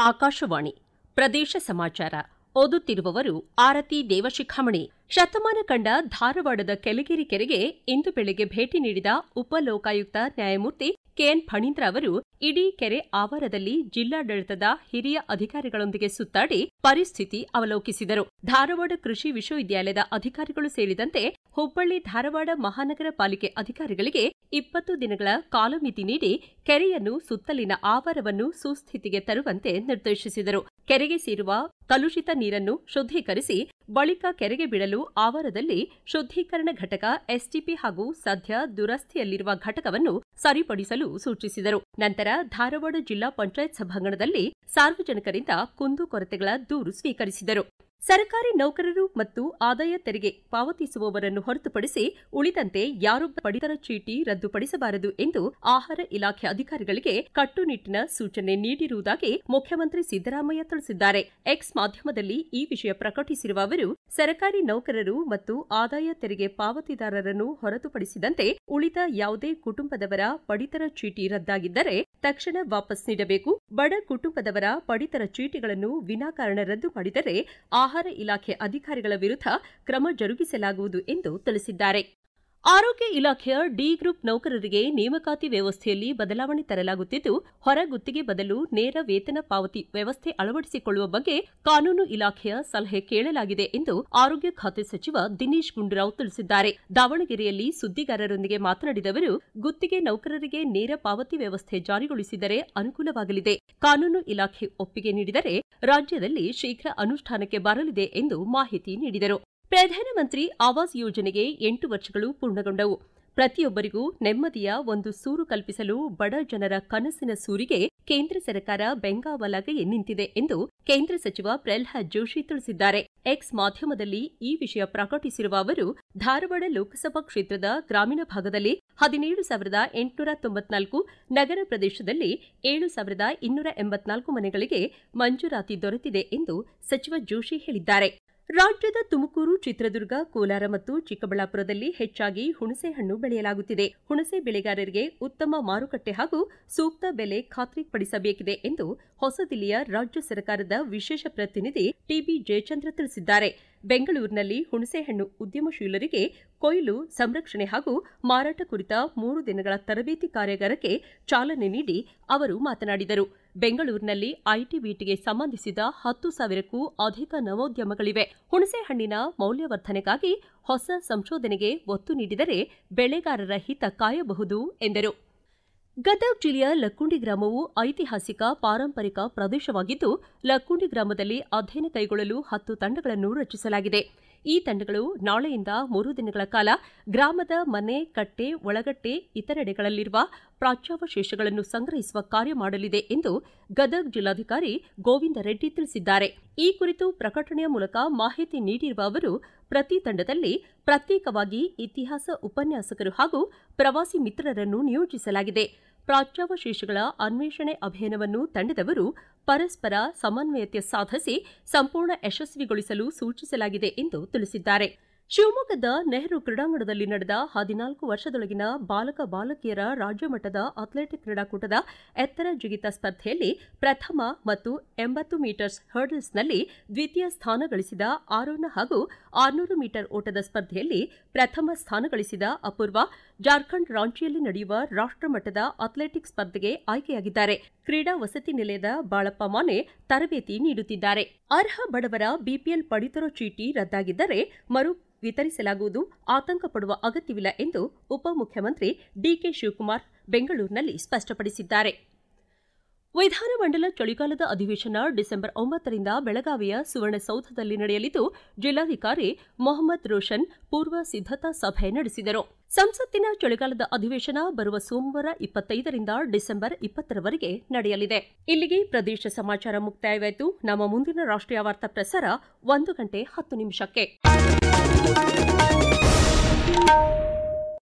ಆಕಾಶವಾಣಿ ಪ್ರದೇಶ ಸಮಾಚಾರ ಓದುತ್ತಿರುವವರು ಆರತಿ ದೇವಶಿಖಾಮಣಿ ಶತಮಾನ ಕಂಡ ಧಾರವಾಡದ ಕೆಳಗೇರಿ ಕೆರೆಗೆ ಇಂದು ಬೆಳಗ್ಗೆ ಭೇಟಿ ನೀಡಿದ ಉಪಲೋಕಾಯುಕ್ತ ನ್ಯಾಯಮೂರ್ತಿ ಕೆಎನ್ ಫಣೀಂದ್ರ ಅವರು ಇಡೀ ಕೆರೆ ಆವರಣದಲ್ಲಿ ಜಿಲ್ಲಾಡಳಿತದ ಹಿರಿಯ ಅಧಿಕಾರಿಗಳೊಂದಿಗೆ ಸುತ್ತಾಡಿ ಪರಿಸ್ಥಿತಿ ಅವಲೋಕಿಸಿದರು ಧಾರವಾಡ ಕೃಷಿ ವಿಶ್ವವಿದ್ಯಾಲಯದ ಅಧಿಕಾರಿಗಳು ಸೇರಿದಂತೆ ಹುಬ್ಬಳ್ಳಿ ಧಾರವಾಡ ಮಹಾನಗರ ಪಾಲಿಕೆ ಅಧಿಕಾರಿಗಳಿಗೆ ಇಪ್ಪತ್ತು ದಿನಗಳ ಕಾಲಮಿತಿ ನೀಡಿ ಕೆರೆಯನ್ನು ಸುತ್ತಲಿನ ಆವಾರವನ್ನು ಸುಸ್ಥಿತಿಗೆ ತರುವಂತೆ ನಿರ್ದೇಶಿಸಿದರು ಕೆರೆಗೆ ಸೇರುವ ಕಲುಷಿತ ನೀರನ್ನು ಶುದ್ದೀಕರಿಸಿ ಬಳಿಕ ಕೆರೆಗೆ ಬಿಡಲು ಆವರದಲ್ಲಿ ಶುದ್ದೀಕರಣ ಘಟಕ ಎಸ್ಟಿಪಿ ಹಾಗೂ ಸದ್ಯ ದುರಸ್ತಿಯಲ್ಲಿರುವ ಘಟಕವನ್ನು ಸರಿಪಡಿಸಲು ಸೂಚಿಸಿದರು ನಂತರ ಧಾರವಾಡ ಜಿಲ್ಲಾ ಪಂಚಾಯತ್ ಸಭಾಂಗಣದಲ್ಲಿ ಸಾರ್ವಜನಿಕರಿಂದ ಕುಂದುಕೊರತೆಗಳ ದೂರು ಸ್ವೀಕರಿಸಿದರು ಸರ್ಕಾರಿ ನೌಕರರು ಮತ್ತು ಆದಾಯ ತೆರಿಗೆ ಪಾವತಿಸುವವರನ್ನು ಹೊರತುಪಡಿಸಿ ಉಳಿದಂತೆ ಯಾರೊಬ್ಬ ಪಡಿತರ ಚೀಟಿ ರದ್ದುಪಡಿಸಬಾರದು ಎಂದು ಆಹಾರ ಇಲಾಖೆ ಅಧಿಕಾರಿಗಳಿಗೆ ಕಟ್ಟುನಿಟ್ಟಿನ ಸೂಚನೆ ನೀಡಿರುವುದಾಗಿ ಮುಖ್ಯಮಂತ್ರಿ ಸಿದ್ದರಾಮಯ್ಯ ತಿಳಿಸಿದ್ದಾರೆ ಎಕ್ಸ್ ಮಾಧ್ಯಮದಲ್ಲಿ ಈ ವಿಷಯ ಪ್ರಕಟಿಸಿರುವ ಅವರು ಸರ್ಕಾರಿ ನೌಕರರು ಮತ್ತು ಆದಾಯ ತೆರಿಗೆ ಪಾವತಿದಾರರನ್ನು ಹೊರತುಪಡಿಸಿದಂತೆ ಉಳಿದ ಯಾವುದೇ ಕುಟುಂಬದವರ ಪಡಿತರ ಚೀಟಿ ರದ್ದಾಗಿದ್ದರೆ ತಕ್ಷಣ ವಾಪಸ್ ನೀಡಬೇಕು ಬಡ ಕುಟುಂಬದವರ ಪಡಿತರ ಚೀಟಿಗಳನ್ನು ವಿನಾಕಾರಣ ರದ್ದು ಮಾಡಿದರೆ ಆಹಾರ ಇಲಾಖೆ ಅಧಿಕಾರಿಗಳ ವಿರುದ್ಧ ಕ್ರಮ ಜರುಗಿಸಲಾಗುವುದು ಎಂದು ತಿಳಿಸಿದ್ದಾರೆ ಆರೋಗ್ಯ ಇಲಾಖೆಯ ಡಿ ಗ್ರೂಪ್ ನೌಕರರಿಗೆ ನೇಮಕಾತಿ ವ್ಯವಸ್ಥೆಯಲ್ಲಿ ಬದಲಾವಣೆ ತರಲಾಗುತ್ತಿದ್ದು ಹೊರ ಗುತ್ತಿಗೆ ಬದಲು ನೇರ ವೇತನ ಪಾವತಿ ವ್ಯವಸ್ಥೆ ಅಳವಡಿಸಿಕೊಳ್ಳುವ ಬಗ್ಗೆ ಕಾನೂನು ಇಲಾಖೆಯ ಸಲಹೆ ಕೇಳಲಾಗಿದೆ ಎಂದು ಆರೋಗ್ಯ ಖಾತೆ ಸಚಿವ ದಿನೇಶ್ ಗುಂಡೂರಾವ್ ತಿಳಿಸಿದ್ದಾರೆ ದಾವಣಗೆರೆಯಲ್ಲಿ ಸುದ್ದಿಗಾರರೊಂದಿಗೆ ಮಾತನಾಡಿದ ಅವರು ಗುತ್ತಿಗೆ ನೌಕರರಿಗೆ ನೇರ ಪಾವತಿ ವ್ಯವಸ್ಥೆ ಜಾರಿಗೊಳಿಸಿದರೆ ಅನುಕೂಲವಾಗಲಿದೆ ಕಾನೂನು ಇಲಾಖೆ ಒಪ್ಪಿಗೆ ನೀಡಿದರೆ ರಾಜ್ಯದಲ್ಲಿ ಶೀಘ್ರ ಅನುಷ್ಠಾನಕ್ಕೆ ಬರಲಿದೆ ಎಂದು ಮಾಹಿತಿ ನೀಡಿದರು ಪ್ರಧಾನಮಂತ್ರಿ ಆವಾಸ್ ಯೋಜನೆಗೆ ಎಂಟು ವರ್ಷಗಳು ಪೂರ್ಣಗೊಂಡವು ಪ್ರತಿಯೊಬ್ಬರಿಗೂ ನೆಮ್ಮದಿಯ ಒಂದು ಸೂರು ಕಲ್ಪಿಸಲು ಬಡ ಜನರ ಕನಸಿನ ಸೂರಿಗೆ ಕೇಂದ್ರ ಸರ್ಕಾರ ಬೆಂಗಾವಲಾಗಿ ನಿಂತಿದೆ ಎಂದು ಕೇಂದ್ರ ಸಚಿವ ಪ್ರಲ್ಹಾದ್ ಜೋಶಿ ತಿಳಿಸಿದ್ದಾರೆ ಎಕ್ಸ್ ಮಾಧ್ಯಮದಲ್ಲಿ ಈ ವಿಷಯ ಪ್ರಕಟಿಸಿರುವ ಅವರು ಧಾರವಾಡ ಲೋಕಸಭಾ ಕ್ಷೇತ್ರದ ಗ್ರಾಮೀಣ ಭಾಗದಲ್ಲಿ ಹದಿನೇಳು ಸಾವಿರದ ಎಂಟುನೂರ ತೊಂಬತ್ನಾಲ್ಕು ನಗರ ಪ್ರದೇಶದಲ್ಲಿ ಏಳು ಸಾವಿರದ ಇನ್ನೂರ ಎಂಬತ್ನಾಲ್ಕು ಮನೆಗಳಿಗೆ ಮಂಜೂರಾತಿ ದೊರೆತಿದೆ ಎಂದು ಸಚಿವ ಜೋಶಿ ಹೇಳಿದ್ದಾರೆ ರಾಜ್ಯದ ತುಮಕೂರು ಚಿತ್ರದುರ್ಗ ಕೋಲಾರ ಮತ್ತು ಚಿಕ್ಕಬಳ್ಳಾಪುರದಲ್ಲಿ ಹೆಚ್ಚಾಗಿ ಹುಣಸೆಹಣ್ಣು ಬೆಳೆಯಲಾಗುತ್ತಿದೆ ಹುಣಸೆ ಬೆಳೆಗಾರರಿಗೆ ಉತ್ತಮ ಮಾರುಕಟ್ಟೆ ಹಾಗೂ ಸೂಕ್ತ ಬೆಲೆ ಖಾತ್ರಿಪಡಿಸಬೇಕಿದೆ ಎಂದು ಹೊಸದಿಲ್ಲಿಯ ರಾಜ್ಯ ಸರ್ಕಾರದ ವಿಶೇಷ ಪ್ರತಿನಿಧಿ ಟಿಬಿ ಜಯಚಂದ್ರ ತಿಳಿಸಿದ್ದಾರೆ ಬೆಂಗಳೂರಿನಲ್ಲಿ ಹುಣಸೆಹಣ್ಣು ಉದ್ಯಮಶೀಲರಿಗೆ ಕೊಯ್ಲು ಸಂರಕ್ಷಣೆ ಹಾಗೂ ಮಾರಾಟ ಕುರಿತ ಮೂರು ದಿನಗಳ ತರಬೇತಿ ಕಾರ್ಯಾಗಾರಕ್ಕೆ ಚಾಲನೆ ನೀಡಿ ಅವರು ಮಾತನಾಡಿದರು ಬೆಂಗಳೂರಿನಲ್ಲಿ ಐಟಿ ಬಿಟಿಗೆ ಸಂಬಂಧಿಸಿದ ಹತ್ತು ಸಾವಿರಕ್ಕೂ ಅಧಿಕ ನವೋದ್ಯಮಗಳಿವೆ ಹುಣಸೆಹಣ್ಣಿನ ಮೌಲ್ಯವರ್ಧನೆಗಾಗಿ ಹೊಸ ಸಂಶೋಧನೆಗೆ ಒತ್ತು ನೀಡಿದರೆ ಬೆಳೆಗಾರರ ಹಿತ ಕಾಯಬಹುದು ಎಂದರು ಗದಗ ಜಿಲ್ಲೆಯ ಲಕ್ಕುಂಡಿ ಗ್ರಾಮವು ಐತಿಹಾಸಿಕ ಪಾರಂಪರಿಕ ಪ್ರದೇಶವಾಗಿದ್ದು ಲಕ್ಕುಂಡಿ ಗ್ರಾಮದಲ್ಲಿ ಅಧ್ಯಯನ ಕೈಗೊಳ್ಳಲು ಹತ್ತು ತಂಡಗಳನ್ನು ರಚಿಸಲಾಗಿದೆ ಈ ತಂಡಗಳು ನಾಳೆಯಿಂದ ಮೂರು ದಿನಗಳ ಕಾಲ ಗ್ರಾಮದ ಮನೆ ಕಟ್ಟೆ ಒಳಗಟ್ಟೆ ಇತರೆಡೆಗಳಲ್ಲಿರುವ ಪ್ರಾಚ್ಯಾವಶೇಷಗಳನ್ನು ಸಂಗ್ರಹಿಸುವ ಕಾರ್ಯ ಮಾಡಲಿದೆ ಎಂದು ಗದಗ ಜಿಲ್ಲಾಧಿಕಾರಿ ಗೋವಿಂದ ರೆಡ್ಡಿ ತಿಳಿಸಿದ್ದಾರೆ ಈ ಕುರಿತು ಪ್ರಕಟಣೆಯ ಮೂಲಕ ಮಾಹಿತಿ ನೀಡಿರುವ ಅವರು ಪ್ರತಿ ತಂಡದಲ್ಲಿ ಪ್ರತ್ಯೇಕವಾಗಿ ಇತಿಹಾಸ ಉಪನ್ಯಾಸಕರು ಹಾಗೂ ಪ್ರವಾಸಿ ಮಿತ್ರರನ್ನು ನಿಯೋಜಿಸಲಾಗಿದೆ ಪ್ರಾಚ್ಯಾವಶೇಷಗಳ ಅನ್ವೇಷಣೆ ಅಭಿಯಾನವನ್ನು ತಂಡದವರು ಪರಸ್ಪರ ಸಮನ್ವಯತೆ ಸಾಧಿಸಿ ಸಂಪೂರ್ಣ ಯಶಸ್ವಿಗೊಳಿಸಲು ಸೂಚಿಸಲಾಗಿದೆ ಎಂದು ತಿಳಿಸಿದ್ದಾರೆ ಶಿವಮೊಗ್ಗದ ನೆಹರು ಕ್ರೀಡಾಂಗಣದಲ್ಲಿ ನಡೆದ ಹದಿನಾಲ್ಕು ವರ್ಷದೊಳಗಿನ ಬಾಲಕ ಬಾಲಕಿಯರ ರಾಜ್ಯಮಟ್ಟದ ಅಥ್ಲೆಟಿಕ್ ಕ್ರೀಡಾಕೂಟದ ಎತ್ತರ ಜಿಗಿತ ಸ್ಪರ್ಧೆಯಲ್ಲಿ ಪ್ರಥಮ ಮತ್ತು ಎಂಬತ್ತು ಮೀಟರ್ಸ್ ಹರ್ಡಲ್ಸ್ನಲ್ಲಿ ದ್ವಿತೀಯ ಸ್ಥಾನ ಗಳಿಸಿದ ಆರೋನ ಹಾಗೂ ಆರುನೂರು ಮೀಟರ್ ಓಟದ ಸ್ಪರ್ಧೆಯಲ್ಲಿ ಪ್ರಥಮ ಸ್ಥಾನ ಗಳಿಸಿದ ಅಪೂರ್ವ ಜಾರ್ಖಂಡ್ ರಾಂಚಿಯಲ್ಲಿ ನಡೆಯುವ ರಾಷ್ಟಮಟ್ಟದ ಅಥ್ಲೆಟಿಕ್ ಸ್ಪರ್ಧೆಗೆ ಆಯ್ಕೆಯಾಗಿದ್ದಾರೆ ಕ್ರೀಡಾ ವಸತಿ ನಿಲಯದ ಬಾಳಪ್ಪ ಮಾನೆ ತರಬೇತಿ ನೀಡುತ್ತಿದ್ದಾರೆ ಅರ್ಹ ಬಡವರ ಬಿಪಿಎಲ್ ಪಡಿತರ ಚೀಟಿ ರದ್ದಾಗಿದ್ದರೆ ಮರು ವಿತರಿಸಲಾಗುವುದು ಆತಂಕ ಪಡುವ ಅಗತ್ಯವಿಲ್ಲ ಎಂದು ಉಪಮುಖ್ಯಮಂತ್ರಿ ಡಿಕೆ ಶಿವಕುಮಾರ್ ಬೆಂಗಳೂರಿನಲ್ಲಿ ಸ್ಪಷ್ಟಪಡಿಸಿದ್ದಾರೆ ವಿಧಾನಮಂಡಲ ಚಳಿಗಾಲದ ಅಧಿವೇಶನ ಡಿಸೆಂಬರ್ ಒಂಬತ್ತರಿಂದ ಬೆಳಗಾವಿಯ ಸುವರ್ಣಸೌಧದಲ್ಲಿ ನಡೆಯಲಿದ್ದು ಜಿಲ್ಲಾಧಿಕಾರಿ ಮೊಹಮ್ಮದ್ ರೋಷನ್ ಪೂರ್ವ ಸಿದ್ದತಾ ಸಭೆ ನಡೆಸಿದರು ಸಂಸತ್ತಿನ ಚಳಿಗಾಲದ ಅಧಿವೇಶನ ಬರುವ ಸೋಮವಾರ ಇಪ್ಪತ್ತೈದರಿಂದ ಡಿಸೆಂಬರ್ ಇಪ್ಪತ್ತರವರೆಗೆ ನಡೆಯಲಿದೆ ಇಲ್ಲಿಗೆ ಪ್ರದೇಶ ಸಮಾಚಾರ ಮುಕ್ತಾಯವಾಯಿತು ನಮ್ಮ ಮುಂದಿನ ರಾಷ್ಟ್ರೀಯ ವಾರ್ತಾ ಪ್ರಸಾರ ಒಂದು ಗಂಟೆ ಹತ್ತು ನಿಮಿಷಕ್ಕೆ